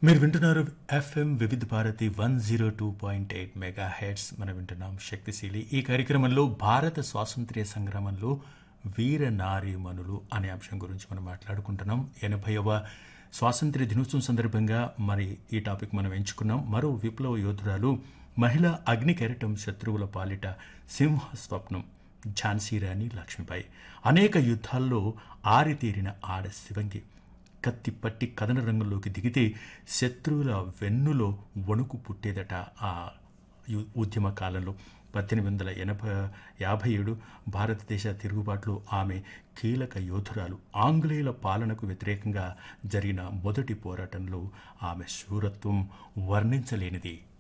మీరు వింటున్నారు FM Vividh Bharati one zero two point eight megahertz మనం వింటున్నాం శక్తిశీలి ఈ కార్యక్రమంలో భారత స్వాతంత్ర్య సంగ్రామంలో వీర నారీమణులు అనే అంశం గురించి మనం మాట్లాడుకుంటున్నాం ఎనభైవ స్వాతంత్ర్య దినోత్సవం సందర్భంగా మరి ఈ టాపిక్ మనం ఎంచుకున్నాం మరో విప్లవ యోధురాలు మహిళా అగ్ని కెరటం శత్రువుల పాలిట సింహ స్వప్నం ఝాన్సీ రాణి లక్ష్మిబాయి అనేక యుద్ధాల్లో ఆరితేరిన ఆడ శివంగి కత్తి పట్టి కథన రంగంలోకి దిగితే శత్రువుల వెన్నులో వణుకు పుట్టేదట ఆ యు- ఉద్యమ కాలంలో పద్దెనిమిది వందల ఎనభై యాభై ఏడు భారతదేశ తిరుగుబాటులో ఆమె కీలక యోధురాలు ఆంగ్లేయుల పాలనకు వ్యతిరేకంగా జరిగిన మొదటి పోరాటంలో ఆమె శూరత్వం వర్ణించలేనిది